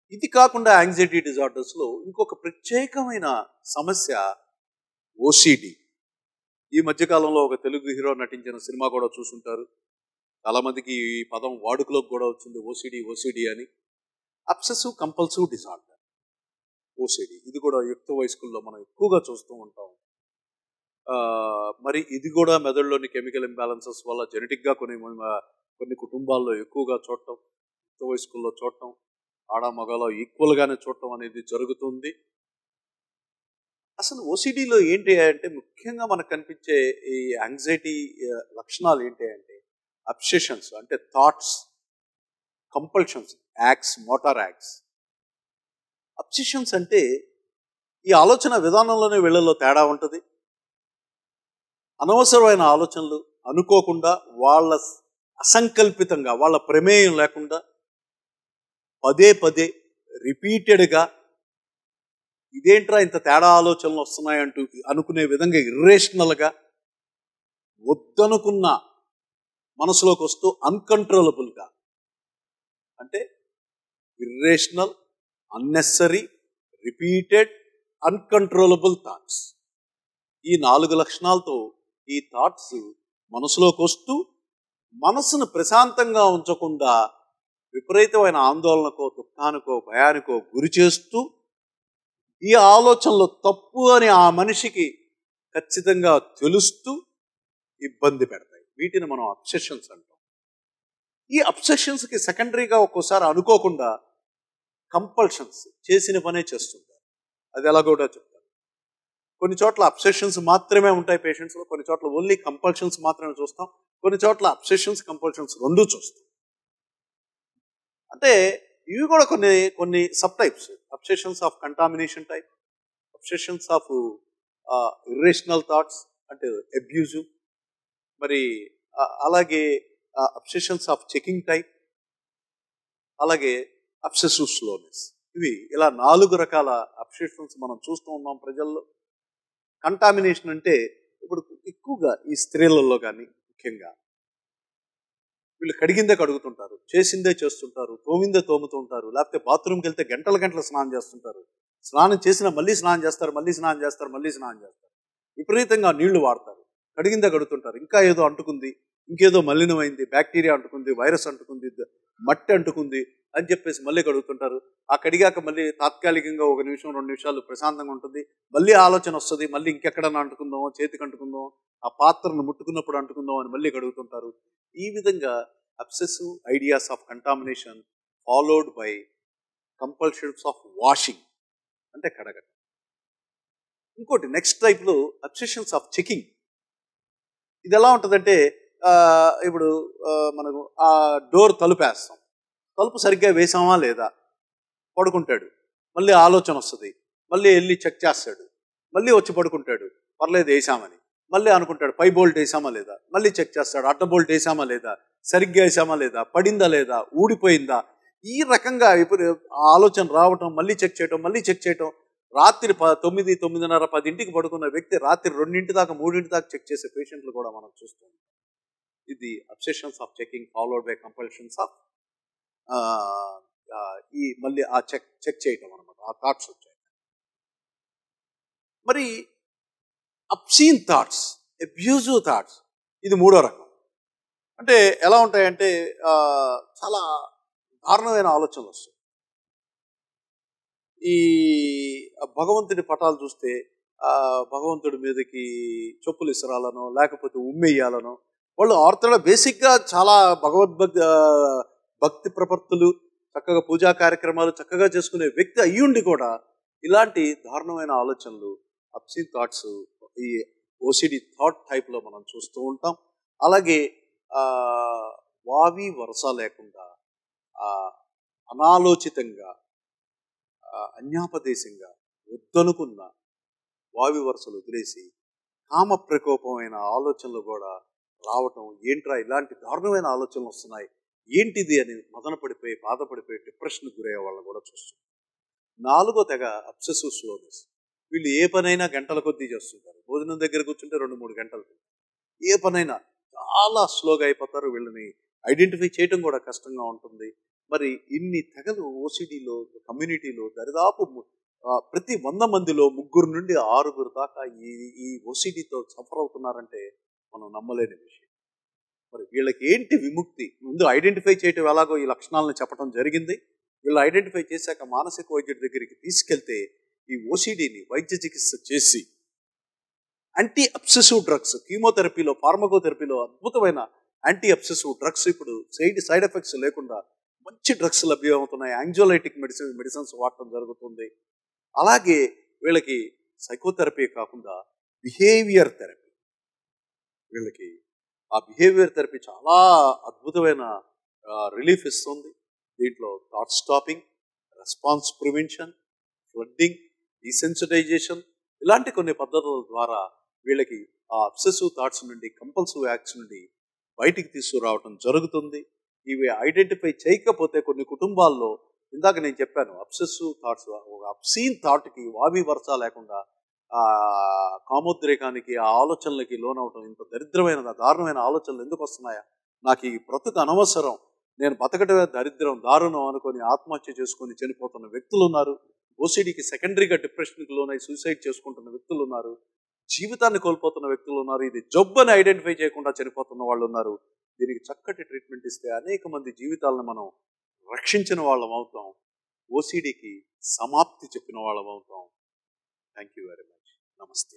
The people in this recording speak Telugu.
ఇది కాకుండా యాంగ్జైటీ డిజార్డర్స్లో ఇంకొక ప్రత్యేకమైన సమస్య ఓసిడి ఈ మధ్యకాలంలో ఒక తెలుగు హీరో నటించిన సినిమా కూడా చూసుంటారు చాలామందికి ఈ పదం వాడుకలోకి కూడా వచ్చింది ఓసిడి ఓసిడి అని అబ్సెసివ్ కంపల్సివ్ డిజార్డర్ ఓసిడి ఇది కూడా యుక్త వయస్కుల్లో మనం ఎక్కువగా చూస్తూ ఉంటాం ఆ, మరి ఇది కూడా మెదడులోని కెమికల్ ఇంబ్యాలెన్సెస్ వల్ల జెనెటిక్గా కొన్ని మ- కొన్ని కుటుంబాల్లో ఎక్కువగా చూడటం యుక్త వయస్కుల్లో చూడటం ఆడ మగలో ఈక్వల్గానే చూడటం అనేది జరుగుతుంది అసలు ఓసిడిలో ఏంటి అంటే ముఖ్యంగా మనకు కనిపించే ఈ యాంగ్జైటీ లక్షణాలు ఏంటి అంటే అబ్సెషన్స్ అంటే thoughts compulsions acts motor acts obsessions అంటే ఈ ఆలోచన విధానంలోనే వీళ్ళలో తేడా ఉంటుంది అనవసరమైన ఆలోచనలు అనుకోకుండా వాళ్ళ అసంకల్పితంగా వాళ్ళ ప్రమేయం లేకుండా పదే పదే రిపీటెడ్గా ఇదేంట్రా ఇంత తేడా ఆలోచనలు వస్తున్నాయంటూ అనుకునే విధంగా ఇర్రేషనల్గా వద్దనుకున్న మనసులోకి వస్తూ అన్కంట్రోలబుల్గా అంటే irrational unnecessary repeated uncontrollable thoughts ఈ నాలుగు లక్షణాలతో ఈ థాట్స్ మనసులోకి వస్తూ మనసును ప్రశాంతంగా ఉంచకుండా విపరీతమైన ఆందోళనకో దుఃఖానికో భయానికో గురి చేస్తూ ఈ ఆలోచనలు తప్పు అని ఆ మనిషికి ఖచ్చితంగా తెలుస్తూ ఇబ్బంది పెడతాయి వీటిని మనం అబ్సెషన్స్ అంటాం ఈ అబ్సెషన్స్కి సెకండరీగా ఒక్కోసారి అనుకోకుండా కంపల్షన్స్ చేసిన పనే చేస్తుంటారు అది ఎలా కూడా చెప్తారు కొన్ని చోట్ల అబ్సెషన్స్ మాత్రమే ఉంటాయి పేషెంట్స్లో కొన్ని చోట్ల ఓన్లీ కంపల్షన్స్ మాత్రమే చూస్తాం కొన్ని చోట్ల అబ్సెషన్స్ కంపల్షన్స్ రెండూ చూస్తాం అంటే ఇవి కూడా కొన్ని కొన్ని sub types obsessions of contamination type obsessions of irrational thoughts అంటే అబ్యూజివ్ మరి ఆ, అలాగే అబ్సెషన్స్ ఆఫ్ చెకింగ్ టైప్ అలాగే అబ్సెసివ్ స్లోనెస్ ఇవి ఇలా నాలుగు రకాల అబ్సెషన్స్ మనం చూస్తూ ఉన్నాం ప్రజల్లో కంటామినేషన్ అంటే ఇప్పుడు ఎక్కువగా ఈ స్త్రీలలో కానీ ముఖ్యంగా వీళ్ళు కడిగిందే కడుగుతుంటారు చేసిందే చేస్తుంటారు తోమిందే తోముతూ ఉంటారు లేకపోతే బాత్రూమ్కి వెళ్తే గంటల గంటల స్నానం చేస్తుంటారు స్నానం చేసినా మళ్ళీ స్నానం చేస్తారు మళ్ళీ స్నానం చేస్తారు మళ్ళీ స్నానం చేస్తారు విపరీతంగా నీళ్లు వాడతారు కడిగిందే కడుగుతుంటారు ఇంకా ఏదో అంటుకుంది ఇంకేదో మలినమైంది బ్యాక్టీరియా అంటుకుంది వైరస్ అంటుకుంది ద- మట్టి అంటుకుంది అని చెప్పేసి మళ్ళీ కడుగుతుంటారు ఆ కడిగాక మళ్ళీ తాత్కాలికంగా ఒక నిమిషం రెండు నిమిషాలు ప్రశాంతంగా ఉంటుంది మళ్ళీ ఆలోచన వస్తుంది మళ్ళీ ఇంకెక్కడన్నా అంటుకుందామో చేతికి అంటుకుందాం ఆ పాత్రను ముట్టుకున్నప్పుడు అంటుకుందాం అని మళ్ళీ కడుగుతుంటారు ఈ విధంగా obsessive ideas of contamination followed by compulsions of washing అంటే కడగటం ఇంకోటి నెక్స్ట్ టైప్లో అబ్సెషన్స్ ఆఫ్ చెకింగ్ ఇది ఎలా ఉంటుందంటే ఆ, ఇప్పుడు ఆ, మనకు ఆ డోర్ తలుపేస్తాం తలుపు సరిగ్గా వేసామా లేదా పడుకుంటాడు మళ్ళీ ఆలోచన వస్తుంది మళ్ళీ వెళ్ళి చెక్ చేస్తాడు మళ్ళీ వచ్చి పడుకుంటాడు పర్లేదు వేసామని మళ్ళీ అనుకుంటాడు పై బోల్ట్ వేసామా లేదా మళ్ళీ చెక్ చేస్తాడు అడ్డ బోల్ట్ వేసామా లేదా సరిగ్గా వేసామా లేదా పడిందా లేదా ఊడిపోయిందా ఈ రకంగా ఇప్పుడు ఆ ఆలోచన రావటం మళ్ళీ చెక్ చేయటం మళ్ళీ చెక్ చేయటం రాత్రి ప తొమ్మిది తొమ్మిదిన్నర పదింటికి పడుకున్న వ్యక్తి రాత్రి రెండింటి దాకా మూడింటి దాకా చెక్ చేసే పేషెంట్లు కూడా మనం చూస్తాం ఇది obsessions of checking followed by compulsions of ఈ మళ్ళీ ఆ చెక్ చెక్ చేయటం అనమాట ఆ థాట్స్ వచ్చాయి మరి అబ్సీన్ థాట్స్ అబ్యూజివ్ థాట్స్ ఇది మూడో రకం అంటే ఎలా ఉంటాయంటే ఆ, చాలా దారుణమైన ఆలోచనలు వస్తాయి ఈ భగవంతుడి పటాలు చూస్తే ఆ భగవంతుడి మీదకి చెప్పులు ఇసరాలనో లేకపోతే ఉమ్మేయాలనో వాళ్ళు ఆర్తలో బేసిక్గా చాలా భగవద్భక్తి ఆ, భక్తి ప్రపత్తులు చక్కగా పూజా కార్యక్రమాలు చక్కగా చేసుకునే వ్యక్తి అయ్యుండి కూడా ఇలాంటి దారుణమైన ఆలోచనలు అప్సీన్ థాట్స్ ఈ ఓసిడి థాట్ టైప్లో మనం చూస్తూ ఉంటాం అలాగే ఆ, వావి వరస లేకుండా ఆ, అనాలోచితంగా ఆ, అన్యాపదేశంగా వద్దనుకున్న వావి వరుసలు వదిలేసి కామ ప్రకోపమైన ఆలోచనలు కూడా రావటం ఏంట్రా ఇలాంటి దారుణమైన ఆలోచనలు వస్తున్నాయి ఏంటిది అని మదన పడిపోయి బాధపడిపోయి డిప్రెషన్కి గురయ్యే వాళ్ళని కూడా చూస్తాం నాలుగో తెగ అబ్సెసివ్ స్లోనెస్ వీళ్ళు ఏ పనైనా గంటల కొద్దీ చేస్తుంటారు భోజనం దగ్గర కూర్చుంటే రెండు మూడు గంటలు ఏ పనైనా చాలా స్లోగా అయిపోతారు వీళ్ళని ఐడెంటిఫై చేయటం కూడా కష్టంగా ఉంటుంది మరి ఇన్ని తెగలు ఓసిడిలో కమ్యూనిటీలో దరిదాపు ము- ఆ, ప్రతి వంద మందిలో ముగ్గురు నుండి ఆరుగురు దాకా ఈ ఈ ఓసిడితో సఫర్ అవుతున్నారంటే మనం నమ్మలేని విషయం మరి వీళ్ళకి ఏంటి విముక్తి ముందు ఐడెంటిఫై చేయటం ఎలాగో ఈ లక్షణాలను చెప్పడం జరిగింది వీళ్ళు ఐడెంటిఫై చేశాక మానసిక వైద్యుడి దగ్గరికి తీసుకెళ్తే ఈ ఓసిడిని వైద్య చికిత్స చేసి యాంటీ అబ్సెసివ్ డ్రగ్స్ కీమోథెరపీలో ఫార్మకోథెరపీలో అద్భుతమైన యాంటీ అబ్సెసివ్ డ్రగ్స్ ఇప్పుడు సైడ్ సైడ్ ఎఫెక్ట్స్ లేకుండా మంచి డ్రగ్స్ లభ్యమవుతున్నాయి యాంగ్జోలైటిక్ మెడిసిన్ మెడిసిన్స్ వాడటం జరుగుతుంది అలాగే వీళ్ళకి సైకోథెరపీ కాకుండా బిహేవియర్ థెరపీ వీళ్ళకి ఆ బిహేవియర్ థెరపీ చాలా అద్భుతమైన రిలీఫ్ ఇస్తుంది దీంట్లో thought stopping response prevention flooding desensitization ఇలాంటి కొన్ని పద్ధతుల ద్వారా వీళ్ళకి ఆ అబ్సెసివ్ థాట్స్ నుండి కంపల్సివ్ యాక్ట్స్ నుండి బయటికి తీసుకురావటం జరుగుతుంది ఇవి ఐడెంటిఫై చేయకపోతే కొన్ని కుటుంబాల్లో ఇందాక నేను చెప్పాను అబ్సెసివ్ థాట్స్ ఒక అబ్సీన్ థాట్కి వావి వరస లేకుండా ఆ కామోద్రేకానికి ఆ ఆలోచనలకి లోనవటం ఇంత దరిద్రమైన దారుణమైన ఆలోచనలు ఎందుకు వస్తున్నాయా నాకు ఈ బ్రతుకు అనవసరం నేను బతకటమే దరిద్రం దారుణం అనుకొని ఆత్మహత్య చేసుకొని చనిపోతున్న వ్యక్తులు ఉన్నారు ఓసిడికి సెకండరీగా డిప్రెషన్కి లోనై సూసైడ్ చేసుకుంటున్న వ్యక్తులు ఉన్నారు జీవితాన్ని కోల్పోతున్న వ్యక్తులు ఉన్నారు ఇది జబ్బని ఐడెంటిఫై చేయకుండా చనిపోతున్న వాళ్ళు ఉన్నారు దీనికి చక్కటి ట్రీట్మెంట్ ఇస్తే అనేక మంది జీవితాలను మనం రక్షించిన వాళ్ళం అవుతాం ఓసిడికి సమాప్తి చెప్పిన వాళ్ళం అవుతాం థ్యాంక్ యూ వెరీ మచ్ నమస్తే